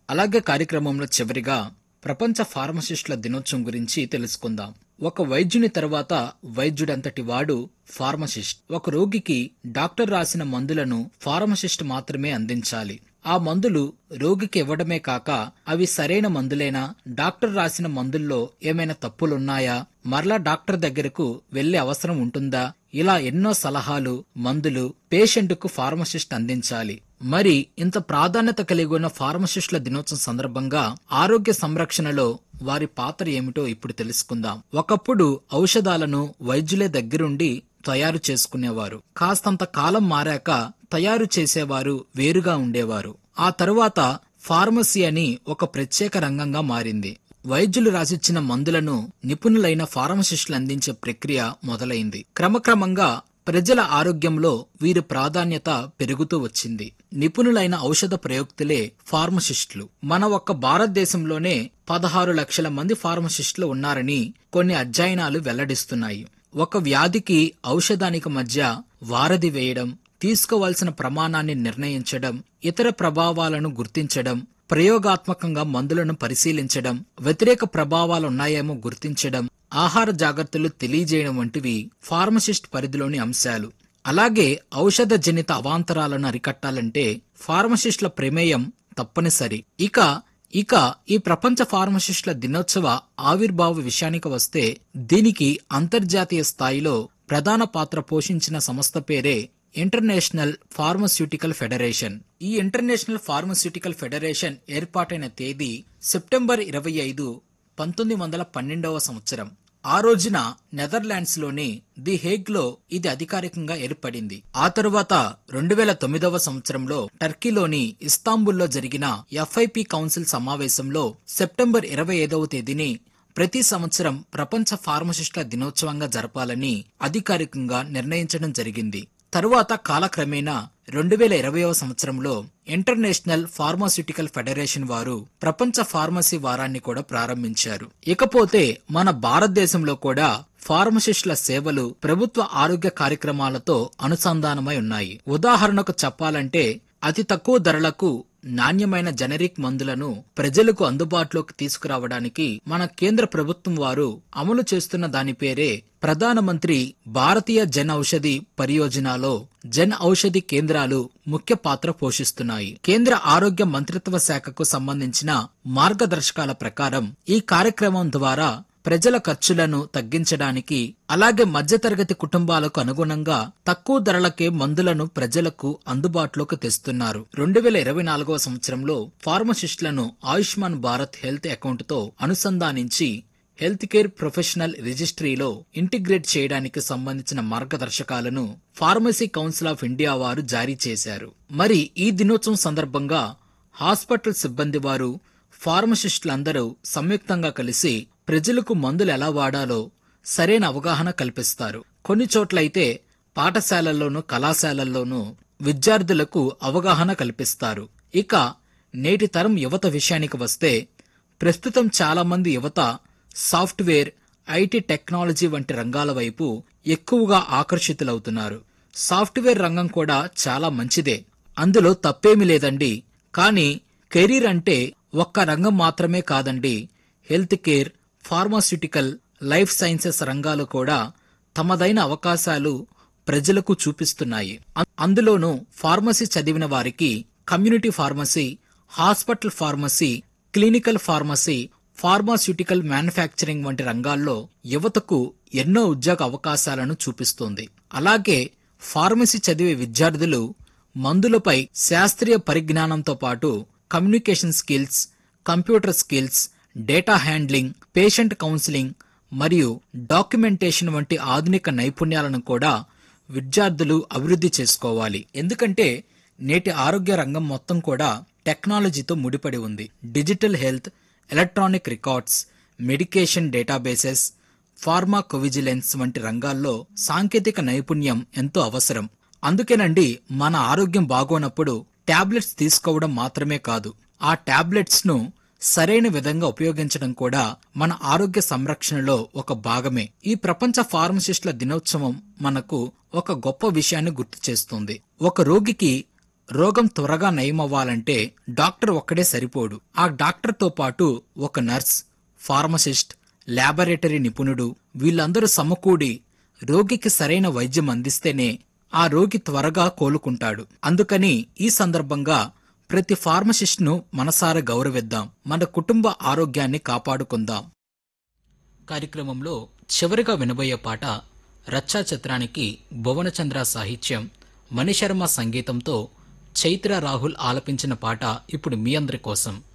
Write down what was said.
అలాగే కార్యక్రమంలో చివరిగా ప్రపంచ ఫార్మసిస్టుల దినోత్సవం గురించి తెలుసుకుందాం ఒక వైద్యుని తర్వాత వైద్యుడంతటి వాడు ఫార్మసిస్ట్ ఒక రోగికి డాక్టర్ రాసిన మందులను ఫార్మసిస్ట్ మాత్రమే అందించాలి ఆ మందులు రోగికి ఇవ్వడమే కాక అవి సరైన మందులేనా డాక్టర్ రాసిన మందుల్లో ఏమైనా తప్పులున్నాయా మరలా డాక్టర్ దగ్గరకు వెళ్లే అవసరం ఉంటుందా ఇలా ఎన్నో సలహాలు మందులు పేషెంట్కు ఫార్మసిస్ట్ అందించాలి మరి ఇంత ప్రాధాన్యత కలిగి ఉన్న ఫార్మసిస్టుల దినోత్సవం సందర్భంగా ఆరోగ్య సంరక్షణలో వారి పాత్ర ఏమిటో ఇప్పుడు తెలుసుకుందాం ఒకప్పుడు ఔషధాలను వైద్యులే దగ్గరుండి తయారు చేసుకునేవారు కాస్తంత కాలం మారాక తయారు చేసేవారు వేరుగా ఉండేవారు ఆ తరువాత ఫార్మసీ అని ఒక ప్రత్యేక రంగంగా మారింది వైద్యులు రాసిచ్చిన మందులను నిపుణులైన ఫార్మసిస్టులు అందించే ప్రక్రియ మొదలైంది క్రమక్రమంగా ప్రజల ఆరోగ్యంలో వీరి ప్రాధాన్యత పెరుగుతూ వచ్చింది నిపుణులైన ఔషధ ప్రయోక్తులే ఫార్మసిస్టులు మన ఒక్క భారతదేశంలోనే పదహారు లక్షల మంది ఫార్మసిస్టులు ఉన్నారని కొన్ని అధ్యయనాలు వెల్లడిస్తున్నాయి ఒక వ్యాధికి ఔషధానికి మధ్య వారధి వేయడం తీసుకోవాల్సిన ప్రమాణాన్ని నిర్ణయించడం ఇతర ప్రభావాలను గుర్తించడం ప్రయోగాత్మకంగా మందులను పరిశీలించడం వ్యతిరేక ప్రభావాలున్నాయేమో గుర్తించడం ఆహార జాగ్రత్తలు తెలియజేయడం వంటివి ఫార్మసిస్ట్ పరిధిలోని అంశాలు అలాగే ఔషధ జనిత అవాంతరాలను అరికట్టాలంటే ఫార్మసిస్టుల ప్రమేయం తప్పనిసరి ఇక ఇక ఈ ప్రపంచ ఫార్మసిస్టుల దినోత్సవ ఆవిర్భావ విషయానికి వస్తే దీనికి అంతర్జాతీయ స్థాయిలో ప్రధాన పాత్ర పోషించిన సంస్థ పేరే ఇంటర్నేషనల్ ఫార్మస్యూటికల్ ఫెడరేషన్ ఈ ఇంటర్నేషనల్ ఫార్మస్యూటికల్ ఫెడరేషన్ ఏర్పాటైన తేదీ సెప్టెంబర్ ఇరవై ఐదు పంతొమ్మిది వందల పన్నెండవ సంవత్సరం ఆ రోజున నెదర్లాండ్స్ లోని ది హేగ్ లో ఇది అధికారికంగా ఏర్పడింది ఆ తరువాత రెండు వేల తొమ్మిదవ సంవత్సరంలో టర్కీలోని ఇస్తాంబుల్లో జరిగిన ఎఫ్ఐపి కౌన్సిల్ సమావేశంలో సెప్టెంబర్ ఇరవై ఐదవ తేదీని ప్రతి సంవత్సరం ప్రపంచ ఫార్మసిస్టుల దినోత్సవంగా జరపాలని అధికారికంగా నిర్ణయించడం జరిగింది తరువాత కాలక్రమేణా రెండు వేల ఇరవైవ సంవత్సరంలో ఇంటర్నేషనల్ ఫార్మాస్యూటికల్ ఫెడరేషన్ వారు ప్రపంచ ఫార్మసీ వారాన్ని కూడా ప్రారంభించారు ఇకపోతే మన భారతదేశంలో కూడా ఫార్మసిస్టుల సేవలు ప్రభుత్వ ఆరోగ్య కార్యక్రమాలతో అనుసంధానమై ఉన్నాయి ఉదాహరణకు చెప్పాలంటే అతి తక్కువ ధరలకు నాణ్యమైన జనరిక్ మందులను ప్రజలకు అందుబాటులోకి తీసుకురావడానికి మన కేంద్ర ప్రభుత్వం వారు అమలు చేస్తున్న దాని పేరే ప్రధానమంత్రి భారతీయ జన్ ఔషధి పరియోజనలో జన్ ఔషధి కేంద్రాలు ముఖ్య పాత్ర పోషిస్తున్నాయి కేంద్ర ఆరోగ్య మంత్రిత్వ శాఖకు సంబంధించిన మార్గదర్శకాల ప్రకారం ఈ కార్యక్రమం ద్వారా ప్రజల ఖర్చులను తగ్గించడానికి అలాగే మధ్యతరగతి కుటుంబాలకు అనుగుణంగా తక్కువ ధరలకే మందులను ప్రజలకు అందుబాటులోకి తెస్తున్నారు రెండు వేల ఇరవై నాలుగవ సంవత్సరంలో ఫార్మసిస్టులను ఆయుష్మాన్ భారత్ హెల్త్ అకౌంట్ తో అనుసంధానించి హెల్త్ కేర్ ప్రొఫెషనల్ రిజిస్ట్రీలో ఇంటిగ్రేట్ చేయడానికి సంబంధించిన మార్గదర్శకాలను ఫార్మసీ కౌన్సిల్ ఆఫ్ ఇండియా వారు జారీ చేశారు మరి ఈ దినోత్సవం సందర్భంగా హాస్పిటల్ సిబ్బంది వారు ఫార్మసిస్టులందరూ సంయుక్తంగా కలిసి ప్రజలకు మందులు ఎలా వాడాలో సరైన అవగాహన కల్పిస్తారు కొన్ని చోట్లయితే పాఠశాలల్లోనూ కళాశాలల్లోనూ విద్యార్థులకు అవగాహన కల్పిస్తారు ఇక నేటి తరం యువత విషయానికి వస్తే ప్రస్తుతం చాలా మంది యువత సాఫ్ట్వేర్ ఐటీ టెక్నాలజీ వంటి రంగాల వైపు ఎక్కువగా ఆకర్షితులవుతున్నారు సాఫ్ట్వేర్ రంగం కూడా చాలా మంచిదే అందులో తప్పేమీ లేదండి కానీ కెరీర్ అంటే ఒక్క రంగం మాత్రమే కాదండి health care pharmaceutical life sciences రంగాలు కూడా తమదైన అవకాశాలు ప్రజలకు చూపిస్తున్నాయి అం- అందులోనూ ఫార్మసీ చదివిన వారికి community pharmacy hospital pharmacy clinical pharmacy pharmaceutical manufacturing వంటి రంగాల్లో యువతకు ఎన్నో ఉద్యోగ అవకాశాలను చూపిస్తోంది అలాగే ఫార్మసీ చదివే విద్యార్థులు మందులపై శాస్త్రీయ పరిజ్ఞానంతో పాటు communication skills computer skills data handling patient counselling మరియు డాక్యుమెంటేషన్ వంటి ఆధునిక నైపుణ్యాలను కూడా విద్యార్థులు అభివృద్ధి చేసుకోవాలి ఎందుకంటే నేటి ఆరోగ్య రంగం మొత్తం కూడా టెక్నాలజీతో ముడిపడి ఉంది digital health electronic records medication databases pharmacovigilance వంటి రంగాల్లో సాంకేతిక నైపుణ్యం ఎంతో అవసరం అందుకేనండి మన ఆరోగ్యం బాగోనప్పుడు టాబ్లెట్స్ తీసుకోవడం మాత్రమే కాదు ఆ టాబ్లెట్స్ ను సరైన విధంగా ఉపయోగించడం కూడా మన ఆరోగ్య సంరక్షణలో ఒక భాగమే ఈ ప్రపంచ ఫార్మసిస్టుల దినోత్సవం మనకు ఒక గొప్ప విషయాన్ని గుర్తు చేస్తుంది ఒక రోగికి రోగం త్వరగా నయమవ్వాలంటే డాక్టర్ ఒక్కడే సరిపోడు ఆ డాక్టర్తో పాటు ఒక నర్స్ ఫార్మసిస్ట్ ల్యాబొరేటరీ నిపుణుడు వీళ్ళందరూ సమకూడి రోగికి సరైన వైద్యం అందిస్తేనే ఆ రోగి త్వరగా కోలుకుంటాడు అందుకని ఈ సందర్భంగా ప్రతి ఫార్మసిస్ట్ను మనసారా గౌరవిద్దాం మన కుటుంబ ఆరోగ్యాన్ని కాపాడుకుందాం కార్యక్రమంలో చివరిగా వినబోయే పాట రచ్చా చిత్రానికి భువనచంద్ర సాహిత్యం మణిశర్మ సంగీతంతో చైత్ర రాహుల్ ఆలపించిన పాట ఇప్పుడు మీ అందరి కోసం